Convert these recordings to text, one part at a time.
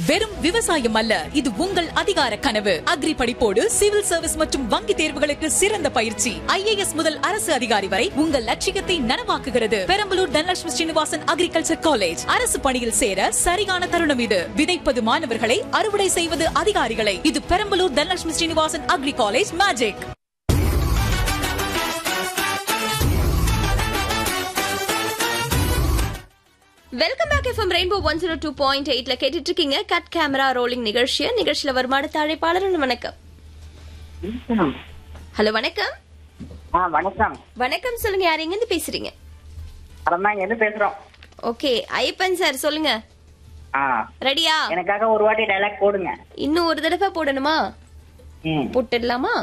வெறும் விவசாயம் அல்ல இது உங்கள் அதிகார கனவு அக்ரி படிப்போடு சிவில் சர்வீஸ் மற்றும் வங்கி தேர்வுகளுக்கு சிறந்த பயிற்சி ஐஏஎஸ் முதல் அரசு அதிகாரி வரை உங்கள் லட்சியத்தை நனவாக்குகிறது பெரம்பலூர் தனலட்சுமி ஸ்ரீனிவாசன் அக்ரிகல்ச்சர் காலேஜ் அரசு பணியில் சேர சரியான தருணம் இது விதைப்பது மாணவர்களை அறுவடை செய்வது அதிகாரிகளை இது Perambalur Dhanalakshmi Srinivasan agri college magic welcome back FM Rainbow one zero two point எயிட்ல கேட்டுட்டு இருக்கீங்க கட் கேமரா ரோலிங் நிகழ்ச்சியை நிகழ்ச்சியில வருமான அழைப்பாளர் வணக்கம் ஹலோ வணக்கம் ஆ வணக்கம் வணக்கம் சொல்லுங்க யார் எங்க இருந்து பேசுறீங்க அதான் எது பேசுறோம் ஓகே ஐயப்பன் சார் சொல்லுங்க ஆ ரெடியா எனக்காக ஒரு வாட்டி டைலாக் போடுங்க இன்னும் ஒரு தடவை போடணுமா ம் போட்டுடலாமா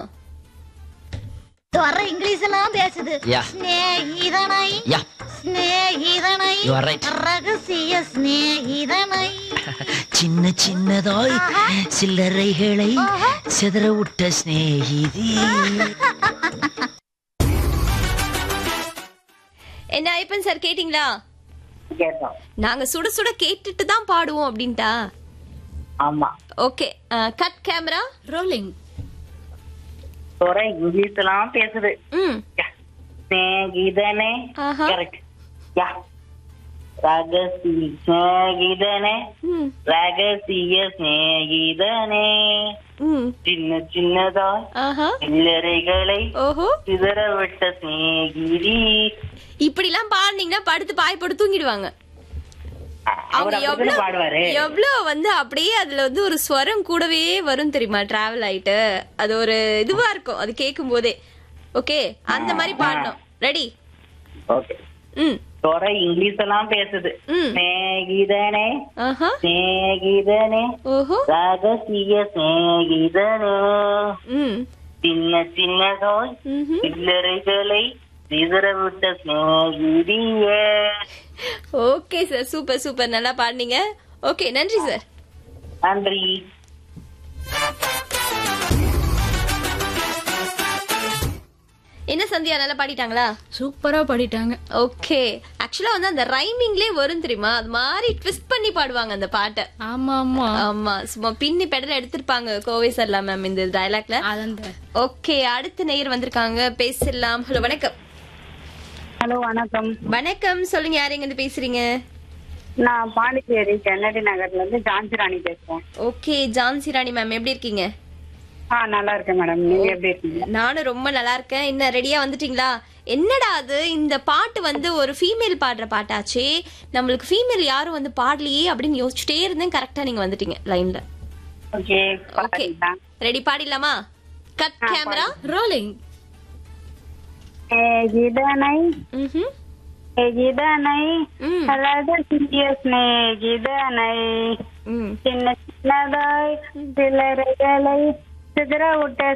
வர இங்கிலீஷ் எல்லாம் பேசுது Yeah. ஸ்நேகிதனை Yeah. ஸ்நேகிதனை You are right. ரகசிய ஸ்நேகிதனை சின்ன சின்னதாய் சில்லறைகளை சிதற விட்ட சிநேகிதி என்ன ஐயப்பன் சார் கேட்டிங்களா கேட்டோம் நாங்க சுட சுட கேட்டுட்டு தான் பாடுவோம் அப்படின்ட்டா ஆமா ஓகே கட் கேமரா ரோலிங் துறை இங்கிலீஷ் எல்லாம் பேசுது ம் யா. சிநேகிதனே ஆஹா. கரெக்ட் யா ரகசிய சிநேகிதனே ம் ரகசிய சிநேகிதனே ம் சின்ன சின்னதாய் ஆஹா சில்லறைகளை ஓஹோ சிதற விட்ட சிநேகிதி இப்படிலாம் பாடுனீங்கன்னா படுத்து பாய் போட்டு தூங்கிடுவாங்க அவர் அவங்க அப்படித்தானே பாடுவாரு எவ்வளவு எவ்வளவு வந்து அப்படியே அதுல வந்து ஒரு ஸ்வரம் கூடவே வரும் தெரியுமா டிராவல் ஆயிட்டு அது ஒரு இதுவா இருக்கும் அது கேட்கும் போதே ஓகே அந்த மாதிரி பாடணும் ரெடி ஓகே ம் துறை இங்கிலீஷ் எல்லாம் பேசுது ம். சிநேகிதனே ஆஹா சிநேகிதனே ஓஹோ ரகசிய சிநேகிதனே ம் சின்ன சின்னதாய் ம்ஹும். சில்லறைகளை சிதறவிட்ட சிநேகிதியே ஓகே சார் சூப்பர் சூப்பர் நல்லா பாடுனீங்க ஓகே நன்றி சார் நன்றி என்ன சந்தியா நல்லா பாடிட்டாங்களா சூப்பரா பாடிட்டாங்க ஓகே ஆக்சுவலா வந்து அந்த ரைமிங்லே வரும் தெரியுமா அது மாதிரி ட்விஸ்ட் பண்ணி பாடுவாங்க அந்த பாட்டை ஆமா ஆமா ஆமா சும்மா பின்னி பெடல எடுத்திருப்பாங்க கோவை சர்லா மேம் இந்த டயலாக்ல அது அந்த ஓகே அடுத்த நேயர் வந்திருக்காங்க பேசலாம் ஹலோ வணக்கம் ஹலோ வணக்கம் வணக்கம் சொல்லுங்க யார் எங்க இருந்து பேசுறீங்க நான் பாண்டிச்சேரி கென்னடி நகர்ல இருந்து ஜான்சி ராணி பேசுறேன் ஓகே ஜான்சி ராணி மேம் எப்படி இருக்கீங்க ஆ நல்லா இருக்கேன் மேடம் நீங்க எப்படி இருக்கீங்க நானும் ரொம்ப நல்லா இருக்கேன் என்ன ரெடியா வந்துட்டீங்களா என்னடா அது இந்த பாட்டு வந்து ஒரு ஃபீமேல் பாடுற பாட்டாச்சே நம்மளுக்கு ஃபீமேல் யாரும் வந்து பாடலையே அப்படின்னு யோசிச்சுட்டே இருந்தேன் கரெக்டா நீங்க வந்துட்டீங்க லைன்ல ஓகே ஓகே ரெடி பாடிடலாமா கட் கேமரா ரோலிங் ஸ்நேகிதனை ம்ஹும் ஸ்நேகிதனை ம். ரகசிய ஸ்நேகிதனை ம் சின்ன சின்னதாய் சிலரைகளை சிதற விட்ட